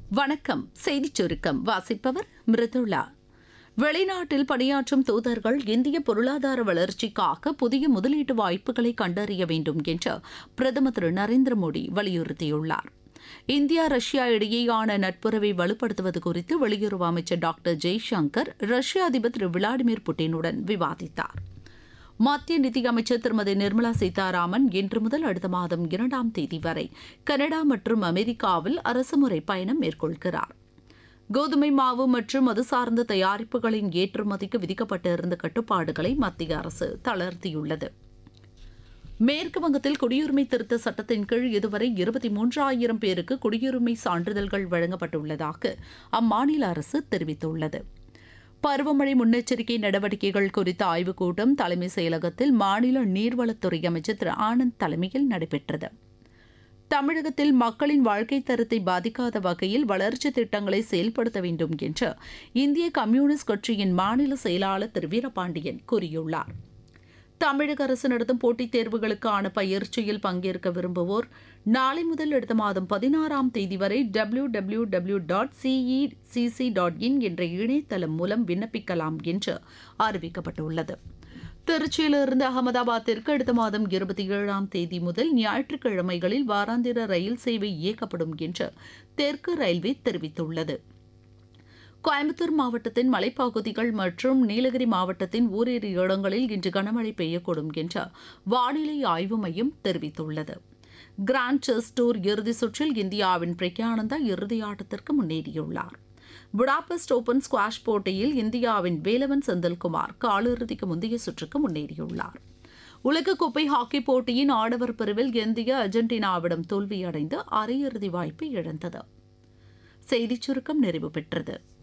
வணக்கம் செய்திச் சுருக்கம் வாசிப்பவர் மிருதுளா வெளிநாட்டில் பணியாற்றும் தூதர்கள் இந்திய பொருளாதார வளர்ச்சிக்காக புதிய முதலீட்டு வாய்ப்புகளை கண்டறிய வேண்டும் என்று பிரதமர் திரு நரேந்திர மோடி வலியுறுத்தியுள்ளார் இந்தியா ரஷ்யா இடையேயான நட்புறவை வலுப்படுத்துவது குறித்து வெளியுறவு அமைச்சர் டாக்டர் ஜெய்சங்கர் ரஷ்ய அதிபர் திரு விளாடிமிர் புட்டினுடன் விவாதித்தார் மத்திய நிதியமைச்சர் திருமதி நிர்மலா சீதாராமன் இன்று முதல் அடுத்த மாதம் இரண்டாம் தேதி வரை கனடா மற்றும் அமெரிக்காவில் அரசுமுறை பயணம் மேற்கொள்கிறார் கோதுமை மாவு மற்றும் அது சார்ந்த தயாரிப்புகளின் ஏற்றுமதிக்கு விதிக்கப்பட்டிருந்த கட்டுப்பாடுகளை மத்திய அரசு தளர்த்தியுள்ளது மேற்கு வங்கத்தில் குடியுரிமை திருத்த சட்டத்தின் கீழ் இதுவரை இருபத்தி மூன்றாயிரம் பேருக்கு குடியுரிமை சான்றிதழ்கள் வழங்கப்பட்டுள்ளதாக அம்மாநில அரசு தெரிவித்துள்ளது பருவமழை முன்னெச்சரிக்கை நடவடிக்கைகள் குறித்த ஆய்வுக் கூட்டம் தலைமைச் செயலகத்தில் மாநில நீர்வளத்துறை அமைச்சர் திரு ஆனந்த் தலைமையில் நடைபெற்றது தமிழகத்தில் மக்களின் வாழ்க்கை தரத்தை பாதிக்காத வகையில் வளர்ச்சித் திட்டங்களை செயல்படுத்த வேண்டும் என்று இந்திய கம்யூனிஸ்ட் கட்சியின் மாநில செயலாளர் திரு வீரபாண்டியன் கூறியுள்ளார் தமிழக அரசு நடத்தும் போட்டித் தேர்வுகளுக்கான பயிற்சியில் பங்கேற்க விரும்புவோர் நாளை முதல் அடுத்த மாதம் பதினாறாம் தேதி வரை W W W dot CECC dot in என்ற இணையதளம் மூலம் விண்ணப்பிக்கலாம் என்று அறிவிக்கப்பட்டுள்ளது திருச்சியிலிருந்து அகமதாபாத்திற்கு அடுத்த மாதம் இருபத்தி ஏழாம் தேதி முதல் ஞாயிற்றுக்கிழமைகளில் வாராந்திர ரயில் சேவை இயக்கப்படும் என்று தெற்கு ரயில்வே தெரிவித்துள்ளது கோயம்புத்தூர் மாவட்டத்தின் மலைப்பகுதிகள் மற்றும் நீலகிரி மாவட்டத்தின் ஓரிரு இடங்களில் இன்று கனமழை பெய்யக்கூடும் என்று வானிலை ஆய்வு மையம் தெரிவித்துள்ளது கிராண்ட் செஸ் டூர் இறுதிச் சுற்றில் இந்தியாவின் பிரக்யானந்தா இறுதி ஆட்டத்திற்கு முன்னேறியுள்ளார் புடாபெஸ்ட் ஓபன் ஸ்குவாஷ் போட்டியில் இந்தியாவின் வேலவன் செந்தில்குமார் காலிறுதிக்கு முந்தைய சுற்றுக்கு முன்னேறியுள்ளார் உலகக்கோப்பை ஹாக்கி போட்டியின் ஆடவர் பிரிவில் இந்தியா அர்ஜென்டினாவிடம் தோல்வியடைந்து அரையிறுதி வாய்ப்பை இழந்தது செய்திச் சுருக்கம் நிறைவு பெற்றது